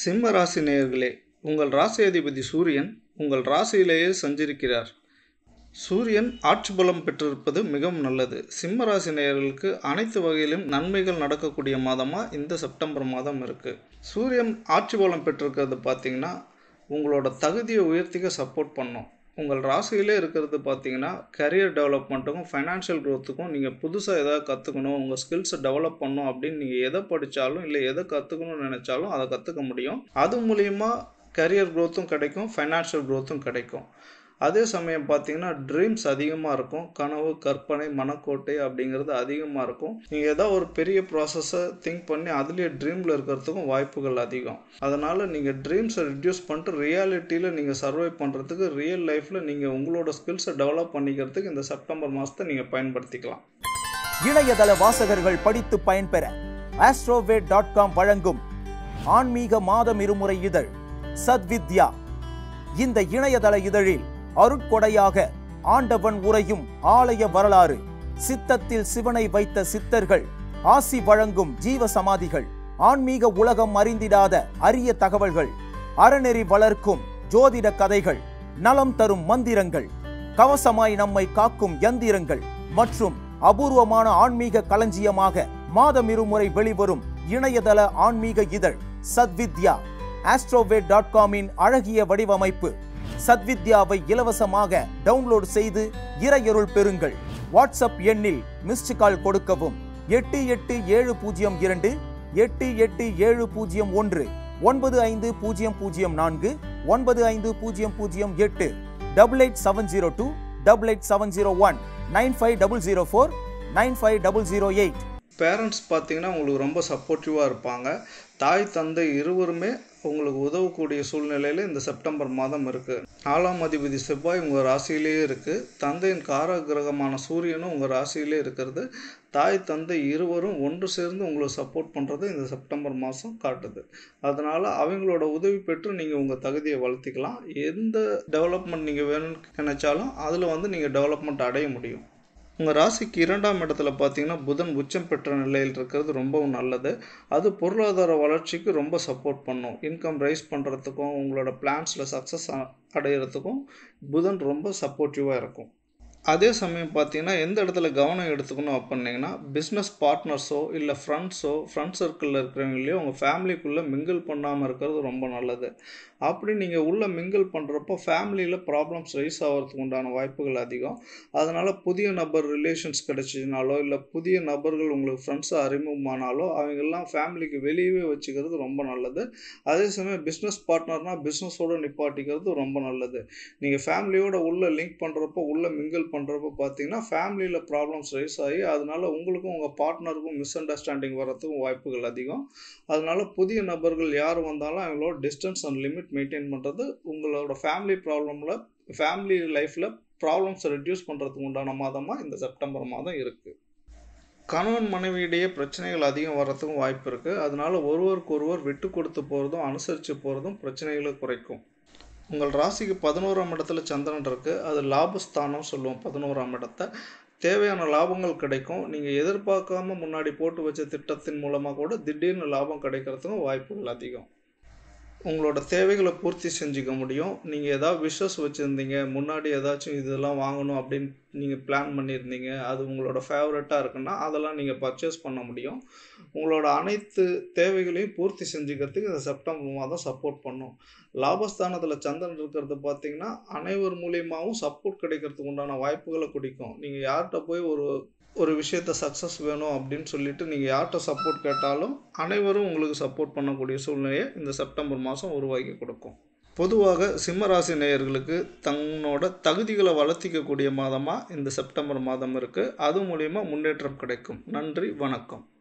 சிம்ம ராசி நேயர்களே உங்கள் ராசி அதிபதி சூரியன் உங்கள் ராசியிலேயே சஞ்சரிக்கிறார் சூரியன் ஆட்சி பலம் பெற்றிருப்பது மிகவும் நல்லது சிம்ம ராசி நேயர்களுக்கு அனைத்து வகையிலும் நன்மைகள் நடக்கக்கூடிய மாதமாக இந்த செப்டம்பர் மாதம் இருக்குது சூரியன் ஆட்சி பலம் பெற்றிருக்கிறது பார்த்தீங்கன்னா உங்களோட தகுதியை உயர்த்திக்க சப்போர்ட் பண்ணும் உங்கள் ராசியிலே இருக்கிறது பார்த்தீங்கன்னா கரியர் டெவலப்மெண்ட்டுக்கும் ஃபைனான்ஷியல் க்ரோத்துக்கும் நீங்கள் புதுசாக எதாவது கற்றுக்கணும் உங்கள் ஸ்கில்ஸை டெவலப் பண்ணணும் அப்படின்னு நீங்கள் எதை படித்தாலும் இல்லை எதை கற்றுக்கணும்னு நினச்சாலும் அதை கற்றுக்க முடியும் அது மூலிமா கரியர் க்ரோத்தும் கிடைக்கும் ஃபைனான்ஷியல் க்ரோத்தும் கிடைக்கும் அதே சமயம் பார்த்தீங்கன்னா ட்ரீம்ஸ் அதிகமாக இருக்கும் கனவு கற்பனை மனக்கோட்டை அப்படிங்கிறது அதிகமாக இருக்கும் நீங்கள் ஏதோ ஒரு பெரிய ப்ராசஸை திங்க் பண்ணி அதுலேயே ட்ரீமில் இருக்கிறதுக்கும் வாய்ப்புகள் அதிகம் அதனால் நீங்கள் ட்ரீம்ஸை ரிடியூஸ் பண்ணிட்டு ரியாலிட்டியில் நீங்கள் சர்வை பண்ணுறதுக்கு ரியல் லைஃப்பில் நீங்கள் உங்களோட ஸ்கில்ஸை டெவலப் பண்ணிக்கிறதுக்கு இந்த செப்டம்பர் மாதத்தை நீங்கள் பயன்படுத்திக்கலாம் இணையதள வாசகர்கள் படித்து பயன்பெற ஆஸ்ட்ரோவேட் டாட் காம் வழங்கும் ஆன்மீக மாதம் இருமுறை இதழ் சத்வித்யா இந்த இணையதள இதழில் அருட்கொடையாக ஆண்டவன் உரையும் ஆலய வரலாறு சித்தத்தில் சிவனை வைத்த சித்தர்கள் ஆசி வழங்கும் ஜீவ சமாதிகள் ஆன்மீக உலகம் அறிந்திடாத அரிய தகவல்கள் அறநெறி வளர்க்கும் ஜோதிட கதைகள் நலம் தரும் மந்திரங்கள் கவசமாய் நம்மை காக்கும் யந்திரங்கள் மற்றும் அபூர்வமான ஆன்மீக களஞ்சியமாக மாதம் இருமுறை வெளிவரும் இணையதள ஆன்மீக இதழ் சத்வித்யா ஆஸ்ட்ரோவேட் டாட் காமின் அழகிய வடிவமைப்பு சத்வித்யாவை இலவசமாக டவுன்லோட் செய்து இறையருள் பெறுங்கள் வாட்ஸ்அப் எண்ணில் மிஸ்டு கால் கொடுக்கவும் எட்டு எட்டு ஏழு பூஜ்ஜியம் இரண்டு எட்டு எட்டு ஏழு பூஜ்ஜியம் ஒன்று ஒன்பது ஐந்து பூஜ்ஜியம் பூஜ்ஜியம் நான்கு ஒன்பது ஐந்து பூஜ்ஜியம் பூஜ்ஜியம் எட்டு double eight seven zero two double eight seven zero one nine five double zero four nine five double zero eight parents பார்த்தீங்கன்னா உங்களுக்கு ரொம்ப சப்போர்ட்டிவாக இருப்பாங்க தாய் தந்தை இருவருமே உங்களுக்கு உதவக்கூடிய சூழ்நிலையில் இந்த செப்டம்பர் மாதம் இருக்குது நாலாம் அதிபதி செவ்வாய் உங்கள் ராசியிலேயே இருக்குது தந்தையின் கார கிரகமான சூரியனும் உங்கள் ராசியிலே இருக்கிறது தாய் தந்தை இருவரும் ஒன்று சேர்ந்து உங்களை சப்போர்ட் பண்ணுறது இந்த செப்டம்பர் மாதம் காட்டுது அதனால் அவங்களோட உதவி பெற்று நீங்கள் உங்கள் தகுதியை வளர்த்திக்கலாம் எந்த டெவலப்மெண்ட் நீங்கள் வேணும்னு நினச்சாலும் அதில் வந்து நீங்கள் டெவலப்மெண்ட் அடைய முடியும் உங்கள் ராசிக்கு இரண்டாம் இடத்துல பார்த்தீங்கன்னா புதன் உச்சம் பெற்ற நிலையில் இருக்கிறது ரொம்பவும் நல்லது அது பொருளாதார வளர்ச்சிக்கு ரொம்ப சப்போர்ட் பண்ணும் இன்கம் ரைஸ் பண்ணுறதுக்கும் உங்களோட பிளான்ஸில் சக்ஸஸ் அடையிறதுக்கும் புதன் ரொம்ப சப்போர்ட்டிவாக இருக்கும் அதே சமயம் பார்த்தீங்கன்னா எந்த இடத்துல கவனம் எடுத்துக்கணும் அப்படின்னீங்கன்னா பிஸ்னஸ் பார்ட்னர்ஸோ இல்லை ஃப்ரெண்ட்ஸோ ஃப்ரெண்ட் சர்க்கிளில் இருக்கிறவங்களையோ உங்கள் ஃபேமிலிக்குள்ளே மிங்கிள் பண்ணாமல் இருக்கிறது ரொம்ப நல்லது அப்படி நீங்கள் உள்ளே மிங்கிள் பண்ணுறப்போ ஃபேமிலியில் ப்ராப்ளம்ஸ் ரைஸ் ஆகிறதுக்கு உண்டான வாய்ப்புகள் அதிகம் அதனால் புதிய நபர் ரிலேஷன்ஸ் கிடைச்சினாலோ இல்லை புதிய நபர்கள் உங்களுக்கு ஃப்ரெண்ட்ஸாக அறிமுகமானாலோ அவங்கெல்லாம் ஃபேமிலிக்கு வெளியவே வச்சுக்கிறது ரொம்ப நல்லது அதே சமயம் பிஸ்னஸ் பார்ட்னர்னால் பிஸ்னஸோடு நிப்பாட்டிக்கிறது ரொம்ப நல்லது நீங்கள் ஃபேமிலியோட உள்ளே லிங்க் பண்ணுறப்போ உள்ளே மிங்கிள் பண்ணுறப்போ பார்த்தீங்கன்னா ஃபேமிலியில் ப்ராப்ளம்ஸ் ரைஸ் ஆகி அதனால் உங்களுக்கும் உங்கள் பார்ட்னருக்கும் மிஸ் அண்டர்ஸ்டாண்டிங் வரத்துக்கும் வாய்ப்புகள் அதிகம் அதனால் புதிய நபர்கள் யார் வந்தாலும் அவங்களோட டிஸ்டன்ஸ் அண்ட் லிமிட் மெயின்டைன் பண்ணுறது உங்களோட ஃபேமிலி ப்ராப்ளமில் ஃபேமிலி லைஃப்பில் ப்ராப்ளம்ஸை ரெடியூஸ் பண்ணுறதுக்கு உண்டான மாதமாக இந்த செப்டம்பர் மாதம் இருக்குது கணவன் மனைவியிடையே பிரச்சனைகள் அதிகம் வர்றதுக்கும் வாய்ப்பு இருக்குது அதனால் ஒருவருக்கு ஒருவர் விட்டு கொடுத்து போகிறதும் அனுசரித்து போகிறதும் பிரச்சனைகளை குறைக்கும் உங்கள் ராசிக்கு பதினோராம் இடத்துல சந்திரன் இருக்குது அது லாபஸ்தானம் சொல்லுவோம் பதினோராம் இடத்த தேவையான லாபங்கள் கிடைக்கும் நீங்கள் எதிர்பார்க்காம முன்னாடி போட்டு வச்ச திட்டத்தின் மூலமாக கூட திடீர்னு லாபம் கிடைக்கிறதுக்கும் வாய்ப்புகள் அதிகம் உங்களோட தேவைகளை பூர்த்தி செஞ்சுக்க முடியும் நீங்கள் ஏதாவது விஷஸ் வச்சுருந்தீங்க முன்னாடி ஏதாச்சும் இதெல்லாம் வாங்கணும் அப்படின்னு நீங்கள் பிளான் பண்ணியிருந்தீங்க அது உங்களோட ஃபேவரட்டாக இருக்குன்னா அதெல்லாம் நீங்கள் பர்ச்சேஸ் பண்ண முடியும் உங்களோட அனைத்து தேவைகளையும் பூர்த்தி செஞ்சுக்கிறதுக்கு இந்த செப்டம்பர் மாதம் சப்போர்ட் பண்ணும் லாபஸ்தானத்தில் சந்திரன் இருக்கிறது பார்த்தீங்கன்னா அனைவர் மூலியமாகவும் சப்போர்ட் கிடைக்கிறதுக்கு உண்டான வாய்ப்புகளை குடிக்கும் நீங்கள் யார்கிட்ட போய் ஒரு ஒரு விஷயத்த சக்ஸஸ் வேணும் அப்படின்னு சொல்லிட்டு நீங்கள் யார்கிட்ட சப்போர்ட் கேட்டாலும் அனைவரும் உங்களுக்கு சப்போர்ட் பண்ணக்கூடிய சூழ்நிலையை இந்த செப்டம்பர் மாதம் உருவாக்கி கொடுக்கும் பொதுவாக சிம்மராசி நேயர்களுக்கு தன்னோட தகுதிகளை வளர்த்திக்கக்கூடிய மாதமாக இந்த செப்டம்பர் மாதம் இருக்குது அது மூலிமா முன்னேற்றம் கிடைக்கும் நன்றி வணக்கம்